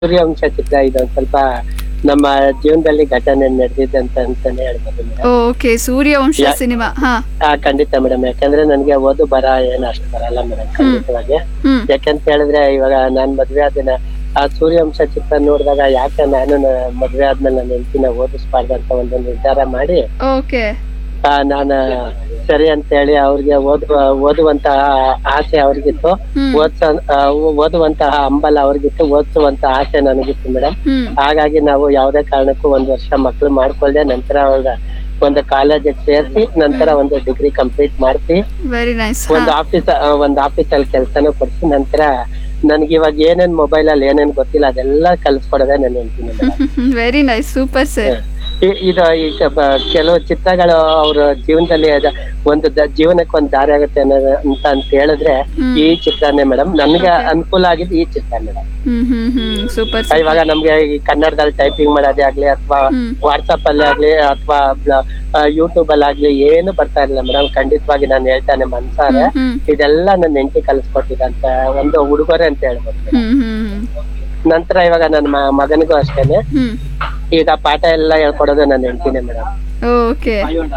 ಸೂರ್ಯವಂಶ ಚಿತ್ರ ಇದೊಂದ್ ಸ್ವಲ್ಪ ನಮ್ಮ ಜೀವನದಲ್ಲಿ ಘಟನೆ ನಡೆದಿದ್ದಂತ ಅಂತಾನೆ ಹೇಳ್ಬೋದು ಮೇಡಮ್ ಓಕೆ ಸೂರ್ಯವಂಶ ಯಾ- ಸಿನಿಮಾ ಹಾ ಆ ಖಂಡಿತ ಮೇಡಮ್ ಯಾಕಂದ್ರೆ ನನ್ಗೆ ಓದು ಬರ ಏನು ಅಷ್ಟು ಬರಲ್ಲ ಮೇಡಮ್ ಖಂಡಿತವಾಗಿ ಹ್ಮ್ ಯಾಕಂತ ಹೇಳಿದ್ರೆ ಇವಾಗ ನಾನ್ ಮದ್ವೆ ಆದಿನ ಆ ಸೂರ್ಯವಂಶ ಚಿತ್ರ ನೋಡಿದಾಗ ಯಾಕೆ ನಾನು ನ- ಮದ್ವೆ ಆದ್ಮೇಲೆ ನನ್ನ ಹೆಂಡತಿನ ಓದಿಸ್ಬಾರ್ದು ಅಂತ ಒಂದು ನಿರ್ಧಾರ ಮಾಡಿ ಓಕೆ ಆ, ನಾನು ಸರಿ ಅಂತ ಹೇಳಿ ಅವ್ರಿಗೆ ಓದುವ ಓದುವಂತಹ ಆಸೆ ಅವ್ರಿಗಿತ್ತು ಹ್ಮ್ ಓದ್ಸ ಆ, ಓದುವಂತಹ ಹಂಬಲ ಅವ್ರಿಗಿತ್ತು ಓದಿಸುವಂತಹ ಆಸೆ ನನಗಿತ್ತು ಮೇಡಮ್ ಹ್ಮ್ ಹಾಗಾಗಿ ನಾವು ಯಾವುದೇ ಕಾರಣಕ್ಕೂ ಒಂದ್ ವರ್ಷ ಮಕ್ಳು ಮಾಡ್ಕೊಳ್ದೆ ನಂತರ ಅವಾಗ ಒಂದು ಕಾಲೇಜಿಗೆ ಸೇರಿಸಿ ನಂತರ ಒಂದು ಡಿಗ್ರಿ ಕಂಪ್ಲೀಟ್ ಮಾಡಿಸಿ ವೆರಿ ನೈಸ್ ಒಂದು ಆಫೀಸ್ ಒಂದ್ ಆಫೀಸ್ ಅಲ್ಲಿ ಕೆಲಸನೂ ಕೊಡಿಸಿ ನಂತರ ನನ್ಗೆ ಇವಾಗ ಏನೇನ್ ಮೊಬೈಲ್ ಅಲ್ಲಿ ಏನೇನ್ ಗೊತ್ತಿಲ್ಲ ಅದೆಲ್ಲ ಕಲ್ಸ್ಕೊಡೋದೇ ನನ್ನ ಹೇಳ್ತೀನಿ madam very nice super sir ಇದು ಈಗ ಬ- ಕೆಲವು ಚಿತ್ರಗಳು ಅವ್ರ ಜೀವನದಲ್ಲಿ ಅದ- ಒಂದು ದ- ಜೀವನಕ್ಕೆ ಒಂದು ದಾರಿ ಆಗುತ್ತೆ ಅನ್ನೋದು ಅಂತ ಅಂತ ಹೇಳಿದ್ರೆ ಹ್ಮ್. ಈ ಚಿತ್ರನೇ ಮೇಡಮ್ ನನ್ಗೆ ಅನುಕೂಲ ಆಗಿದ್ದು ಈ ಚಿತ್ರ ಮೇಡಮ್ ಹ್ಮ್ ಹ್ಮ್ ಹ್ಮ್ ಸೂಪರ್ ಇವಾಗ ನಮ್ಗೆ ಈ ಕನ್ನಡದಲ್ಲಿ ಟೈಪಿಂಗ್ ಮಾಡೋದೇ ಆಗ್ಲಿ ಅಥವಾ ಹ್ಮ್ ವಾಟ್ಸಪ್ ಅಲ್ಲಿ ಆಗ್ಲಿ ಅಥವಾ ಯೂಟ್ಯೂಬ್ ಅಲ್ಲಿ ಆಗ್ಲಿ ಏನು ಬರ್ತಾ ಇರಲಿಲ್ಲ ಮೇಡಮ್ ಖಂಡಿತವಾಗಿ ನಾನು ಹೇಳ್ತಾನೆ ಮನ್ಸಾರೆ ಹ್ಮ್ ಇದೆಲ್ಲ ನನ್ನ ಹೆಂಡತಿ ಕಲಿಸ್ಕೊಟ್ಟಿದಂತ ಒಂದು ಉಡುಗೊರೆ ಅಂತ ಹೇಳ್ಬೋದು madam. ಹ್ಮ್ ಹ್ಮ್ ನಂತರ ಇವಾಗ ನನ್ನ ಮ- ಮಗನಿಗೂ ಅಷ್ಟೇನೆ ಹ್ಮ್ ಈಗ ಪಾಠ ಎಲ್ಲ ಹೇಳ್ಕೊಡೋದು ನನ್ನ ಹೆಂಡತಿನೇ ಮೇಡಮ್ ಓಕೆ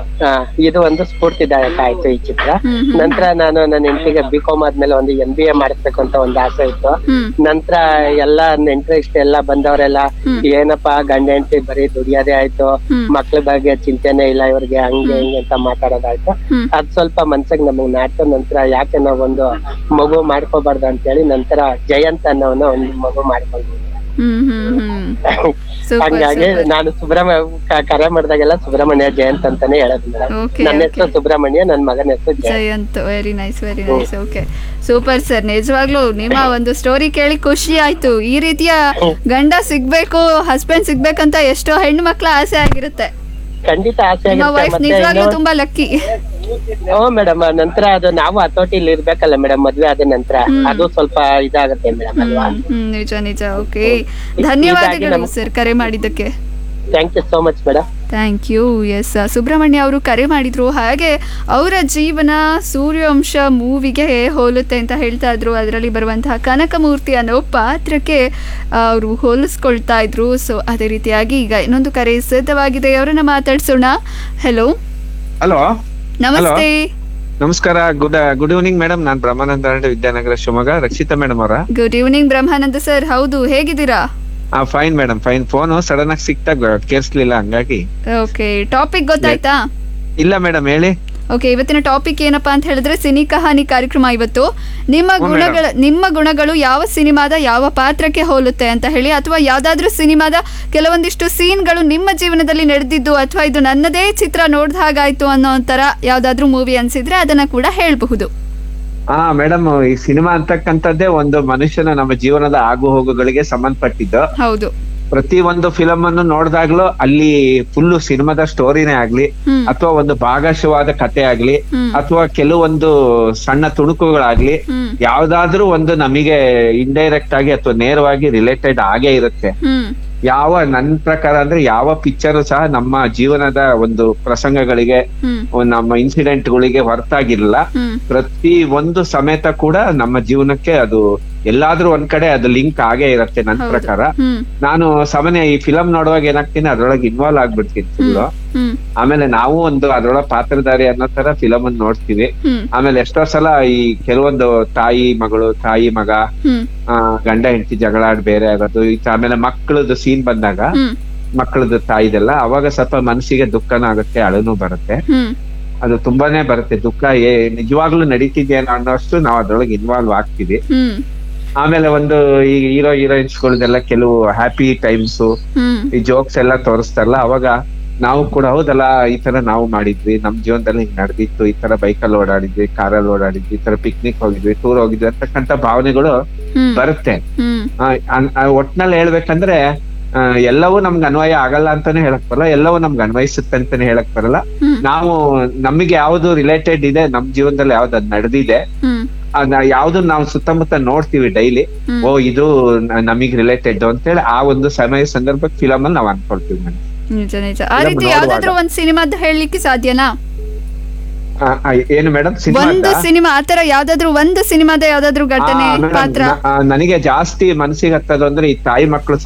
ಇದು ಒಂದು ಸ್ಫೂರ್ತಿದಾಯಕ ಆಯ್ತು ಈ ಚಿತ್ರ ಹ್ಮ್ ಹ್ಮ್ ನಂತರ ನಾನು ನನ್ನ ಹೆಂಡತಿಗೆ ಬಿ ಕಾಮ್ ಆದ್ಮೇಲೆ ಒಂದು ಎಂ ಬಿ ಎ ಮಾಡಿಸ್ಬೇಕು ಅಂತ ಒಂದು ಆಸೆ ಇತ್ತು ಹ್ಮ್ ನಂತರ ಎಲ್ಲ ನೆಂಟ್ರು ಇಷ್ಟ ಎಲ್ಲ ಬಂದವರೆಲ್ಲ ಹ್ಮ್. ಏನಪ್ಪಾ ಗಂಡ ಹೆಂಡತಿ ಬರೀ ದುಡಿಯೋದೇ ಆಯ್ತು ಹ್ಮ್. ಮಕ್ಳ ಬಗ್ಗೆ ಚಿಂತೆನೆ ಇಲ್ಲ ಇವ್ರಿಗೆ ಹಂಗೆ ಹಿಂಗೆ ಅಂತ ಮಾತಾಡೋದಾಯ್ತು ಹ್ಮ್ ಅದ್ ಸ್ವಲ್ಪ ಮನ್ಸಿಗೆ ನಮಗ್ ನಾಟ್ತು ನಂತರ ಯಾಕೆ ನಾವೊಂದು ಮಗು ಮಾಡ್ಕೋಬಾರ್ದು ಅಂತ ಹೇಳಿ ನಂತರ ಜಯಂತ್ ಅನ್ನೋನ ಒಂದು ಮಗು ಮಾಡ್ಕೊಂಡ್ವಿ ಹ್ಮ್ ಹ್ಮ್ ಹ್ಮ್ ಸೂಪರ್ ಹಂಗಾಗಿ ನಾನು ಸುಬ್ರಹ್ಮಣ್ಯ ಕ- ಕರೆ ಮಾಡಿದಾಗೆಲ್ಲ ಸುಬ್ರಹ್ಮಣ್ಯ ಜಯಂತ್ ಅಂತಾನೆ ಹೇಳೋದು ಮೇಡಮ್ ಓಕೆ ನನ್ನ ಹೆಸರು ಸುಬ್ರಹ್ಮಣ್ಯ ನನ್ನ ಮಗನ ಹೆಸರು Jayant Jayant very nice very nice okay super sir ನಿಜವಾಗ್ಲೂ ನಿಮ್ಮ ಒಂದು ಸ್ಟೋರಿ ಕೇಳಿ ಖುಷಿ ಆಯ್ತು ಈ ರೀತಿಯ ಗಂಡ ಸಿಗ್ಬೇಕು ಹಸ್ಬೆಂಡ್ ಸಿಗ್ಬೇಕಂತ ಎಷ್ಟೋ ಹೆಣ್ಣು ಮಕ್ಳ ಆಸೆ ಆಗಿರುತ್ತೆ ಖಂಡಿತ ಆಸೆ ನಿಮ್ಮ ಆಗುತ್ತೆ ವೈಫ್ ಮತ್ತೆ ನಿಜವಾಗ್ಲೂ ಇನ್ನು- ತುಂಬಾ ಲಕ್ಕಿ ಹ್ಞೂ ಮೇಡಮ್ ನಂತರ ಅದು ನಾವು ಹತೋಟಿಲಿ ಇರ್ಬೇಕಲ್ಲ ಮೇಡಮ್ ಮದ್ವೆ ಆದ ನಂತರ ಅದು ಸ್ವಲ್ಪ ಇದಾಗುತ್ತೆ ಮೇಡಮ್ ಅಲ್ವಾ ಹ್ಮ್ ನಿಜ ನಿಜ ಓಕೆ ಧನ್ಯವಾದಗಳು ನಮ್- ಸರ್ ಕರೆ ಮಾಡಿದ್ದಕ್ಕೆ thank you so much madam thank you yes Subrahmanya ಅವರು ಕರೆ ಮಾಡಿದ್ರು ಹಾಗೆ ಅವರ ಜೀವನ ಸೂರ್ಯವಂಶ ಮೂವಿಗೆ ಹೋಲುತ್ತೆ ಅಂತ ಹೇಳ್ತಾ ಇದ್ರು ಅದರಲ್ಲಿ ಬರುವಂತಹ ಕನಕಮೂರ್ತಿ ಅನ್ನೋ ಪಾತ್ರಕ್ಕೆ ಅವರು ಹೋಲಿಸ್ಕೊಳ್ತಾ ಇದ್ರು ಸೊ ಅದೇ ರೀತಿಯಾಗಿ ಈಗ ಇನ್ನೊಂದು ಕರೆ ಸಿದ್ಧವಾಗಿದೆ ಅವರನ್ನ ಮಾತಾಡ್ಸೋಣ ಹೆಲೋ ಹಲೋ ನಮಸ್ತೆ ನಮಸ್ಕಾರ ಗುಡ್ ಗುಡ್ ಈವ್ನಿಂಗ್ ಮೇಡಮ್ ನಾನ್ ಬ್ರಹ್ಮಾನಂದ ಅರಣ್ಯ ವಿದ್ಯಾನಗರ ಶಿವಮೊಗ್ಗ ರಕ್ಷಿತಾ ಮೇಡಮ್ ಅವರ ಗುಡ್ ಈವ್ನಿಂಗ್ ಬ್ರಹ್ಮಾನಂದ ಸರ್ ಹೌದು ಹೇಗಿದ್ದೀರಾ ಆ fine madam fine phone sudden ಆಗಿ ಸಿಕ್ತಾಗ ಕೇಳಿಸ್ಲಿಲ್ಲ ಹಂಗಾಗಿ ಓಕೆ ಟಾಪಿಕ್ ಗೊತ್ತಾಯ್ತಾ ಇಲ್ಲ ಮೇಡಮ್ ಹೇಳಿ ಓಕೆ ಇವತ್ತಿನ ಟಾಪಿಕ್ ಏನಪ್ಪಾ ಅಂತ ಹೇಳಿದ್ರೆ ಸಿನಿ ಕಹಾನಿ ಕಾರ್ಯಕ್ರಮ ಇವತ್ತು ನಿಮ್ಮ ಹ್ಞೂ ಗುಣಗಳ ನಿಮ್ಮ ಗುಣಗಳು ಯಾವ ಸಿನಿಮಾದ ಯಾವ ಪಾತ್ರಕ್ಕೆ ಹೋಲುತ್ತೆ ಅಂತ ಹೇಳಿ ಅಥವಾ ಯಾವ್ದಾದ್ರೂ ಸಿನಿಮಾದ ಕೆಲವೊಂದಿಷ್ಟು ಸೀನ್ಗಳು ನಿಮ್ಮ ಜೀವನದಲ್ಲಿ ನಡೆದಿದ್ದು ಅಥವಾ ಇದು ನನ್ನದೇ ಚಿತ್ರ ನೋಡ್ದ ಹಾಗಾಯ್ತು ಅನ್ನೋ ಒಂಥರ ಯಾವ್ದಾದ್ರೂ ಮೂವಿ ಅನ್ಸಿದ್ರೆ ಅದನ್ನ ಕೂಡ ಹೇಳಬಹುದು ಹಾ ಮೇಡಮ್ ಈ ಸಿನಿಮಾ ಅಂತಕ್ಕಂಥದ್ದೇ ಒಂದು ಮನುಷ್ಯನ ನಮ್ಮ ಜೀವನದ ಆಗು ಹೋಗುಗಳಿಗೆ ಸಂಬಂಧಪಟ್ಟಿದ್ದು ಹೌದು ಪ್ರತಿ ಒಂದು ಫಿಲಮ್ ಅನ್ನು ನೋಡಿದಾಗ್ಲೂ ಅಲ್ಲಿ ಫುಲ್ ಸಿನಿಮಾದ ಸ್ಟೋರಿನೇ ಆಗ್ಲಿ ಹ್ಮ್ ಅಥವಾ ಒಂದು ಭಾಗಶವಾದ ಕತೆ ಆಗ್ಲಿ ಹ್ಮ್ ಅಥವಾ ಕೆಲವೊಂದು ಸಣ್ಣ ತುಣುಕುಗಳಾಗ್ಲಿ ಹ್ಮ್ ಯಾವ್ದಾದ್ರೂ ಒಂದು ನಮಗೆ ಇಂಡೈರೆಕ್ಟ್ ಆಗಿ ಅಥವಾ ನೇರವಾಗಿ ರಿಲೇಟೆಡ್ ಆಗೇ ಇರುತ್ತೆ ಹ್ಮ್ ಯಾವ ನನ್ ಪ್ರಕಾರ ಅಂದ್ರೆ ಯಾವ ಪಿಕ್ಚರ್ ಸಹ ನಮ್ಮ ಜೀವನದ ಒಂದು ಪ್ರಸಂಗಗಳಿಗೆ ಹ್ಮ್ ಒಂದ್ ನಮ್ಮ ಇನ್ಸಿಡೆಂಟ್ ಗಳಿಗೆ ಹೊರತಾಗಿರಲ್ಲ ಹ್ಮ್ ಪ್ರತಿ ಒಂದು ಸಮೇತ ಕೂಡ ನಮ್ಮ ಜೀವನಕ್ಕೆ ಅದು ಎಲ್ಲಾದ್ರೂ ಒಂದ್ ಕಡೆ ಅದು ಲಿಂಕ್ ಆಗೇ ಇರತ್ತೆ ನನ್ ಹೌದು. ಪ್ರಕಾರ ಹ್ಮ್ ನಾನು ಸಾಮಾನ್ಯ ಈ ಫಿಲಂ ನೋಡುವಾಗ ಏನಾಗ್ತೀನಿ ಅದ್ರೊಳಗೆ ಇನ್ವಾಲ್ವ್ ಆಗ್ಬಿಡ್ತೀನಿ full. ಹ್ಮ್ ಆಮೇಲೆ ನಾವು ಒಂದು ಅದ್ರೊಳಗೆ ಪಾತ್ರಧಾರಿ ಅನ್ನೋ ತರ ಫಿಲಮ್ ಅನ್ನು ನೋಡ್ತೀವಿ ಹ್ಮ್ ಆಮೇಲೆ ಎಷ್ಟೋ ಸಲ ಈ ಕೆಲವೊಂದು ತಾಯಿ ಮಗಳು ತಾಯಿ ಮಗ ಹ್ಮ್ ಆ, ಗಂಡ ಹೆಂಡತಿ ಜಗಳಾಡ್ ಬೇರೆ ಆಗೋದು ಈ ತ- ಆಮೇಲೆ ಮಕ್ಕಳದು ಸೀನ್ ಬಂದಾಗ ಹ್ಮ್ ಮಕ್ಕಳದು ತಾಯಿದೆಲ್ಲ ಅವಾಗ ಸ್ವಲ್ಪ ಮನಸ್ಸಿಗೆ ದುಃಖನೂ ಆಗುತ್ತೆ ಅಳನು ಬರುತ್ತೆ ಹ್ಮ್ ಅದು ತುಂಬಾನೇ ಬರುತ್ತೆ ದುಃಖ ಏ ನಿಜವಾಗ್ಲೂ ನಡೀತಿದ್ಯೇನೋ ಅನ್ನೋಷ್ಟು ನಾವು ಅದ್ರೊಳಗೆ ಇನ್ವಾಲ್ವ್ ಆಗ್ತೀವಿ ಹ್ಮ್ ಆಮೇಲೆ ಒಂದು ಈ ಹೀರೋ ಹೀರೋಯಿನ್ಸ್ಗಳದೆಲ್ಲ ಕೆಲವು ಹ್ಯಾಪಿ ಟೈಮ್ಸ್ ಹ್ಮ್ ಈ ಜೋಕ್ಸ್ ಎಲ್ಲ ತೋರಿಸ್ತಾರಲ್ಲ ಅವಾಗ ನಾವು ಕೂಡ ಹೌದಲ್ಲ ಈ ತರ ನಾವು ಮಾಡಿದ್ವಿ ನಮ್ ಜೀವನದಲ್ಲಿ ಹಿಂಗ್ ನಡೆದಿತ್ತು ಈ ತರ ಬೈಕಲ್ಲಿ ಓಡಾಡಿದ್ವಿ ಕಾರಲ್ಲಿ ಓಡಾಡಿದ್ವಿ ಈ ತರ ಪಿಕ್ನಿಕ್ ಹೋಗಿದ್ವಿ ಟೂರ್ ಹೋಗಿದ್ವಿ ಅಂತಕ್ಕಂಥ ಭಾವನೆಗಳು ಹ್ಮ್ ಬರುತ್ತೆ ಹ್ಮ್ ಆ, ಅನ್- ಆ, ಒಟ್ನಲ್ಲಿ ಹೇಳ್ಬೇಕಂದ್ರೆ ಆ, ಎಲ್ಲವೂ ನಮ್ಗೆ ಅನ್ವಯ ಆಗಲ್ಲ ಅಂತಾನೆ ಹೇಳಕ್ ಬರಲ್ಲ ಎಲ್ಲವೂ ನಮ್ಗೆ ಅನ್ವಯಿಸುತ್ತೆ ಅಂತಾನೆ ಹೇಳಕ್ ಬರಲ್ಲ ಹ್ಮ್ ನಾವು ನಮಗೆ ಯಾವ್ದು ರಿಲೇಟೆಡ್ ಇದೆ ನಮ್ ಜೀವನದಲ್ಲಿ ಯಾವ್ದು ಅದ್ ನಡೆದಿದೆ ಹ್ಮ್ ಯಾವ್ದು ನಾವು ಸುತ್ತಮುತ್ತ ನೋಡ್ತೀವಿ ಡೈಲಿ ಹ್ಮ್ ಓ ಇದು ನ- ನಮಗ್ ರಿಲೇಟೆಡ್ ಅಂತೇಳಿ ಆ ಒಂದು ಸಮಯ ಸಂದರ್ಭಕ್ಕೆ ಫಿಲಮ್ ಅಲ್ಲಿ ನಾವ್ ಅನ್ಕೊಳ್ತೀವಿ ಮೇಡಮ್ ನಿಜ ನಿಜ ಆ film ರೀತಿ ನೋಡುವಾಗ. ಯಾವ್ದಾದ್ರು ಒಂದ್ ಸಿನಿಮಾದ ಹೇಳಲಿಕ್ಕೆ ಸಾಧ್ಯನಾ ಆ, ಆ, ಏನು ಮೇಡಮ್ ಒಂದು ಸಿನಿಮಾ ಆತರ ಯಾವ್ದಾದ್ರು ಒಂದು ಸಿನಿಮಾದ ಯಾವ್ದಾದ್ರು ಘಟನೆ ಪಾತ್ರ ನನಗೆ ಜಾಸ್ತಿ ಮನಸ್ಸಿಗೆ ಹತ್ತದು ಅಂದ್ರೆ ಈ ತಾಯಿ ಮಕ್ಕಳು